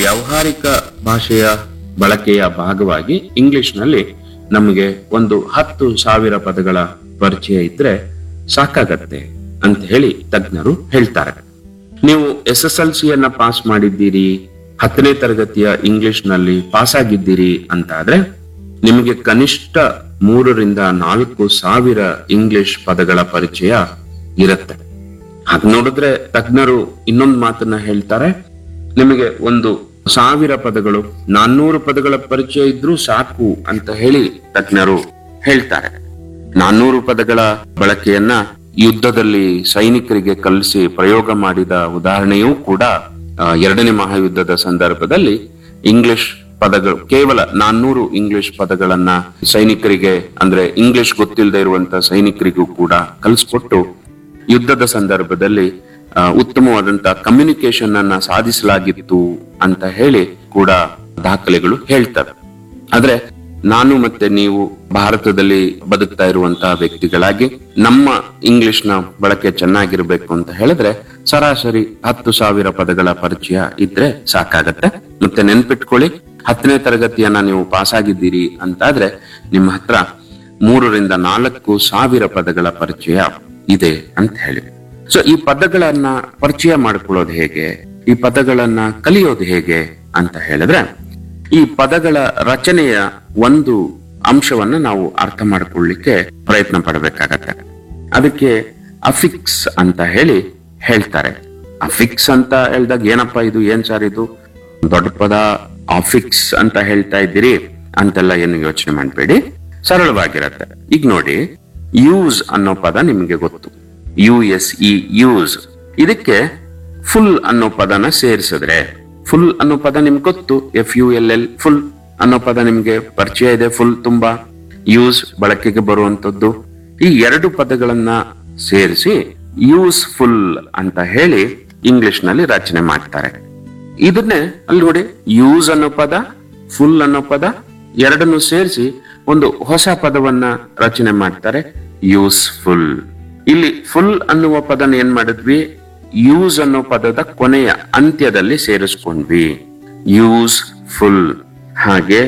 ವ್ಯಾವಹಾರಿಕ ಭಾಷೆಯ ಬಳಕೆಯ ಭಾಗವಾಗಿ ಇಂಗ್ಲಿಷ್ನಲ್ಲಿ ನಮಗೆ ಒಂದು ಹತ್ತು ಸಾವಿರ ಪದಗಳ ಪರಿಚಯ ಇದ್ರೆ ಸಾಕಾಗತ್ತೆ ಅಂತ ಹೇಳಿ ತಜ್ಞರು ಹೇಳ್ತಾರೆ ನೀವು ಎಸ್ ಎಸ್ ಎಲ್ ಸಿಯನ್ನ ಪಾಸ್ ಮಾಡಿದ್ದೀರಿ ಹತ್ತನೇ ತರಗತಿಯ ಇಂಗ್ಲಿಷ್ ನಲ್ಲಿ ಪಾಸ್ ಆಗಿದ್ದೀರಿ ಅಂತ ಆದ್ರೆ ನಿಮಗೆ ಕನಿಷ್ಠ ಮೂರರಿಂದ ನಾಲ್ಕು ಸಾವಿರ ಇಂಗ್ಲಿಷ್ ಪದಗಳ ಪರಿಚಯ ಇರುತ್ತೆ ಹಾಗೆ ನೋಡಿದ್ರೆ ತಜ್ಞರು ಇನ್ನೊಂದು ಮಾತನ್ನ ಹೇಳ್ತಾರೆ ನಿಮಗೆ ಒಂದು ಸಾವಿರ ಪದಗಳು ನಾನ್ನೂರು ಪದಗಳ ಪರಿಚಯ ಇದ್ರೂ ಸಾಕು ಅಂತ ಹೇಳಿ ತಜ್ಞರು ಹೇಳ್ತಾರೆ ನಾನ್ನೂರು ಪದಗಳ ಬಳಕೆಯನ್ನ ಯುದ್ಧದಲ್ಲಿ ಸೈನಿಕರಿಗೆ ಕಲಿಸಿ ಪ್ರಯೋಗ ಮಾಡಿದ ಉದಾಹರಣೆಯೂ ಕೂಡ ಆ, ಎರಡನೇ ಮಹಾಯುದ್ಧದ ಸಂದರ್ಭದಲ್ಲಿ ಇಂಗ್ಲಿಷ್ ಪದಗಳು ಕೇವಲ ನಾನ್ನೂರು ಇಂಗ್ಲಿಷ್ ಪದಗಳನ್ನ ಸೈನಿಕರಿಗೆ ಅಂದ್ರೆ ಇಂಗ್ಲಿಷ್ ಗೊತ್ತಿಲ್ಲದೆ ಇರುವಂತ ಸೈನಿಕರಿಗೂ ಕೂಡ ಕಲಿಸ್ಕೊಟ್ಟು ಯುದ್ಧದ ಸಂದರ್ಭದಲ್ಲಿ ಆ, ಉತ್ತಮವಾದಂತಹ ಕಮ್ಯುನಿಕೇಶನ್ ಅನ್ನ ಸಾಧಿಸಲಾಗಿತ್ತು ಅಂತ ಹೇಳಿ ಕೂಡ ದಾಖಲೆಗಳು ಹೇಳ್ತವೆ ಆದ್ರೆ ನಾನು ಮತ್ತೆ ನೀವು ಭಾರತದಲ್ಲಿ ಬದುಕ್ತಾ ಇರುವಂತಹ ವ್ಯಕ್ತಿಗಳಾಗಿ ನಮ್ಮ ಇಂಗ್ಲಿಷ್ ನ ಬಳಕೆ ಚೆನ್ನಾಗಿರ್ಬೇಕು ಅಂತ ಹೇಳಿದ್ರೆ ಸರಾಸರಿ ಹತ್ತು ಸಾವಿರ ಪದಗಳ ಪರಿಚಯ ಇದ್ರೆ ಸಾಕಾಗತ್ತೆ ಮತ್ತೆ ನೆನ್ಪಿಟ್ಕೊಳ್ಳಿ ಹತ್ತನೇ ತರಗತಿಯನ್ನ ನೀವು ಪಾಸ್ ಆಗಿದ್ದೀರಿ ಅಂತಾದ್ರೆ ನಿಮ್ಮ ಹತ್ರ ಮೂರರಿಂದ ನಾಲ್ಕು ಸಾವಿರ ಪದಗಳ ಪರಿಚಯ ಇದೆ ಅಂತ ಹೇಳಿ ಸೊ ಈ ಪದಗಳನ್ನ ಪರಿಚಯ ಮಾಡ್ಕೊಳ್ಳೋದು ಹೇಗೆ ಈ ಪದಗಳನ್ನ ಕಲಿಯೋದು ಹೇಗೆ ಅಂತ ಹೇಳಿದ್ರೆ ಈ ಪದಗಳ ರಚನೆಯ ಒಂದು ಅಂಶವನ್ನ ನಾವು ಅರ್ಥ ಮಾಡ್ಕೊಳ್ಳಿಕ್ಕೆ ಪ್ರಯತ್ನ ಪಡಬೇಕಾಗತ್ತೆ ಅದಕ್ಕೆ ಅಫಿಕ್ಸ್ ಅಂತ ಹೇಳಿ ಹೇಳ್ತಾರೆ ಅಫಿಕ್ಸ್ ಅಂತ ಹೇಳಿದಾಗ ಏನಪ್ಪಾ ಇದು ಏನ್ ಸರ್ ಇದು ದೊಡ್ಡ ಪದ ಅಫಿಕ್ಸ್ ಅಂತ ಹೇಳ್ತಾ ಇದ್ದೀರಿ ಅಂತೆಲ್ಲ ಏನು ಯೋಚನೆ ಮಾಡಬೇಡಿ ಸರಳವಾಗಿರತ್ತೆ ಈಗ ನೋಡಿ ಯೂಸ್ ಅನ್ನೋ ಪದ ನಿಮಗೆ ಗೊತ್ತು ಯು ಎಸ್ ಇ ಯೂಸ್ ಇದಕ್ಕೆ ಫುಲ್ ಅನ್ನೋ ಪದನ ಸೇರಿಸಿದ್ರೆ ಫುಲ್ ಅನ್ನೋ ಪದ ನಿಮ್ಗೆ ಗೊತ್ತು F U L L full ಅನ್ನೋ ಪದ ನಿಮ್ಗೆ ಪರಿಚಯ ಇದೆ ಫುಲ್ ತುಂಬಾ ಯೂಸ್ ಬಳಕೆಗೆ ಬರುವಂತದ್ದು ಈ ಎರಡು ಪದಗಳನ್ನ ಸೇರಿಸಿ ಯೂಸ್ಫುಲ್ ಅಂತ ಹೇಳಿ ಇಂಗ್ಲಿಷ್ ನಲ್ಲಿ ರಚನೆ ಮಾಡ್ತಾರೆ ಇದನ್ನೇ ಅಲ್ಲಿ ನೋಡಿ ಯೂಸ್ ಅನ್ನೋ ಪದ ಫುಲ್ ಅನ್ನೋ ಪದ ಎರಡನ್ನು ಸೇರಿಸಿ ಒಂದು ಹೊಸ ಪದವನ್ನ ರಚನೆ ಮಾಡ್ತಾರೆ ಯೂಸ್ಫುಲ್ ಇಲ್ಲಿ ಫುಲ್ ಅನ್ನುವ ಪದನ ಏನ್ ಮಾಡಿದ್ವಿ ಯೂಸ್ ಅನ್ನೋ ಪದದ ಕೊನೆಯ ಅಂತ್ಯದಲ್ಲಿ ಸೇರಿಸ್ಕೊಂಡ್ವಿ ಯೂಸ್ ಫುಲ್ ಹಾಗೆ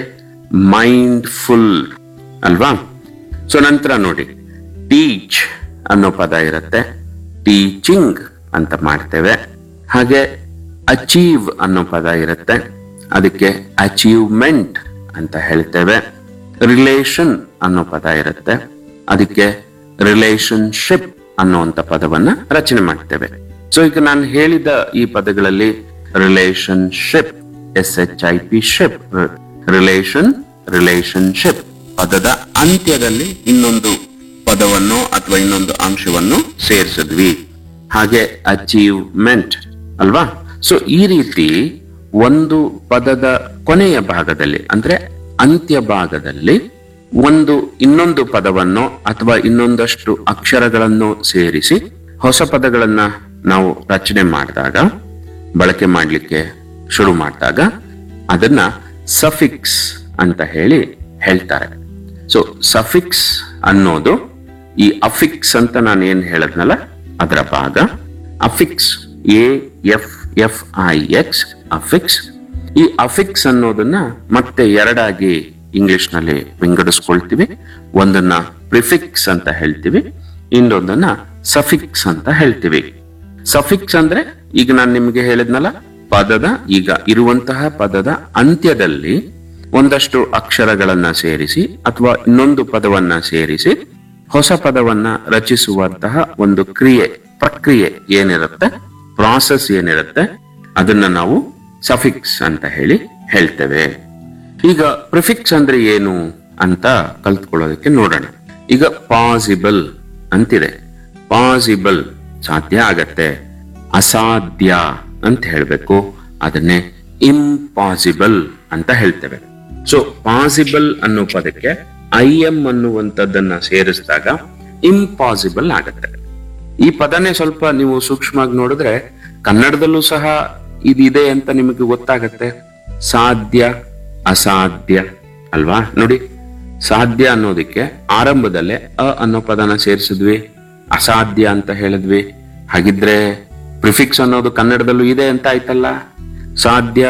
ಮೈಂಡ್ ಫುಲ್ ಅಲ್ವಾ ಸೊ ನಂತರ ನೋಡಿ ಟೀಚ್ ಅನ್ನೋ ಪದ ಇರುತ್ತೆ ಟೀಚಿಂಗ್ ಅಂತ ಮಾಡ್ತೇವೆ ಹಾಗೆ ಅಚೀವ್ ಅನ್ನೋ ಪದ ಇರುತ್ತೆ ಅದಕ್ಕೆ ಅಚೀವ್ಮೆಂಟ್ ಅಂತ ಹೇಳ್ತೇವೆ ರಿಲೇಷನ್ ಅನ್ನೋ ಪದ ಇರುತ್ತೆ ಅದಕ್ಕೆ ರಿಲೇಶನ್ಶಿಪ್ ಅನ್ನುವಂತ ಪದವನ್ನ ರಚನೆ ಮಾಡ್ತೇವೆ ಸೊ ಈಗ ನಾನು ಹೇಳಿದ ಈ ಪದಗಳಲ್ಲಿ relationship S H I P ship relation relationship ಪದದ ಅಂತ್ಯದಲ್ಲಿ ಇನ್ನೊಂದು ಪದವನ್ನು ಅಥವಾ ಇನ್ನೊಂದು ಅಂಶವನ್ನು ಸೇರಿಸಿದ್ವಿ ಹಾಗೆ ಅಚೀವ್ಮೆಂಟ್ ಅಲ್ವಾ ಸೊ ಈ ರೀತಿ ಒಂದು ಪದದ ಕೊನೆಯ ಭಾಗದಲ್ಲಿ ಅಂದ್ರೆ ಅಂತ್ಯ ಭಾಗದಲ್ಲಿ ಒಂದು ಇನ್ನೊಂದು ಪದವನ್ನು ಅಥವಾ ಇನ್ನೊಂದಷ್ಟು ಅಕ್ಷರಗಳನ್ನು ಸೇರಿಸಿ ಹೊಸ ಪದಗಳನ್ನ ನಾವು ರಚನೆ ಮಾಡಿದಾಗ ಬಳಕೆ ಮಾಡಲಿಕ್ಕೆ ಶುರು ಮಾಡಿದಾಗ ಅದನ್ನ ಸಫಿಕ್ಸ್ ಅಂತ ಹೇಳಿ ಹೇಳ್ತಾರೆ ಸೊ ಸಫಿಕ್ಸ್ ಅನ್ನೋದು ಈ ಅಫಿಕ್ಸ್ ಅಂತ ನಾನು ಏನ್ ಹೇಳದ್ನಲ್ಲ ಅದರ ಭಾಗ affix A F F I X affix ಈ ಅಫಿಕ್ಸ್ ಅನ್ನೋದನ್ನ ಮತ್ತೆ ಎರಡಾಗಿ ಇಂಗ್ಲಿಷ್ ನಲ್ಲಿ ವಿಂಗಡಿಸ್ಕೊಳ್ತೀವಿ ಒಂದನ್ನ ಪ್ರಿಫಿಕ್ಸ್ ಅಂತ ಹೇಳ್ತೀವಿ ಇನ್ನೊಂದನ್ನ ಸಫಿಕ್ಸ್ ಅಂತ ಹೇಳ್ತೀವಿ ಸಫಿಕ್ಸ್ ಅಂದ್ರೆ ಈಗ ನಾನು ನಿಮಗೆ ಹೇಳಿದ್ನಲ್ಲ ಪದದ ಈಗ ಇರುವಂತಹ ಪದದ ಅಂತ್ಯದಲ್ಲಿ ಒಂದಷ್ಟು ಅಕ್ಷರಗಳನ್ನ ಸೇರಿಸಿ ಅಥವಾ ಇನ್ನೊಂದು ಪದವನ್ನ ಸೇರಿಸಿ ಹೊಸ ಪದವನ್ನ ರಚಿಸುವಂತಹ ಒಂದು ಕ್ರಿಯೆ ಪ್ರಕ್ರಿಯೆ ಏನಿರುತ್ತೆ ಪ್ರಾಸೆಸ್ ಏನಿರುತ್ತೆ ಅದನ್ನ ನಾವು ಸಫಿಕ್ಸ್ ಅಂತ ಹೇಳಿ ಹೇಳ್ತೇವೆ ಈಗ ಪ್ರಿಫಿಕ್ಸ್ ಅಂದ್ರೆ ಏನು ಅಂತ ಕಲ್ತ್ಕೊಳ್ಳೋದಕ್ಕೆ ನೋಡೋಣ ಈಗ ಪಾಸಿಬಲ್ ಅಂತಿದೆ ಪಾಸಿಬಲ್ ಸಾಧ್ಯ ಆಗತ್ತೆ ಅಸಾಧ್ಯ ಅಂತ ಹೇಳ್ಬೇಕು ಅದನ್ನೇ ಇಂಪಾಸಿಬಲ್ ಅಂತ ಹೇಳ್ತೇವೆ ಸೊ ಪಾಸಿಬಲ್ ಅನ್ನೋ ಪದಕ್ಕೆ ಐ ಎಂ ಅನ್ನುವಂಥದ್ದನ್ನ ಸೇರಿಸಿದಾಗ ಇಂಪಾಸಿಬಲ್ ಆಗತ್ತೆ ಈ ಪದನೇ ಸ್ವಲ್ಪ ನೀವು ಸೂಕ್ಷ್ಮವಾಗಿ ನೋಡಿದ್ರೆ ಕನ್ನಡದಲ್ಲೂ ಸಹ ಇದಿದೆ ಅಂತ ನಿಮಗೆ ಗೊತ್ತಾಗತ್ತೆ ಸಾಧ್ಯ ಅಸಾಧ್ಯ ಅಲ್ವಾ ನೋಡಿ ಸಾಧ್ಯ ಅನ್ನೋದಕ್ಕೆ ಆರಂಭದಲ್ಲೇ ಅ ಅನ್ನೋ ಪದನ ಸೇರಿಸಿದ್ವಿ ಅಸಾಧ್ಯ ಅಂತ ಹೇಳಿದ್ವಿ ಹಾಗಿದ್ರೆ ಪ್ರಿಫಿಕ್ಸ್ ಅನ್ನೋದು ಕನ್ನಡದಲ್ಲೂ ಇದೆ ಅಂತ ಆಯ್ತಲ್ಲ ಸಾಧ್ಯ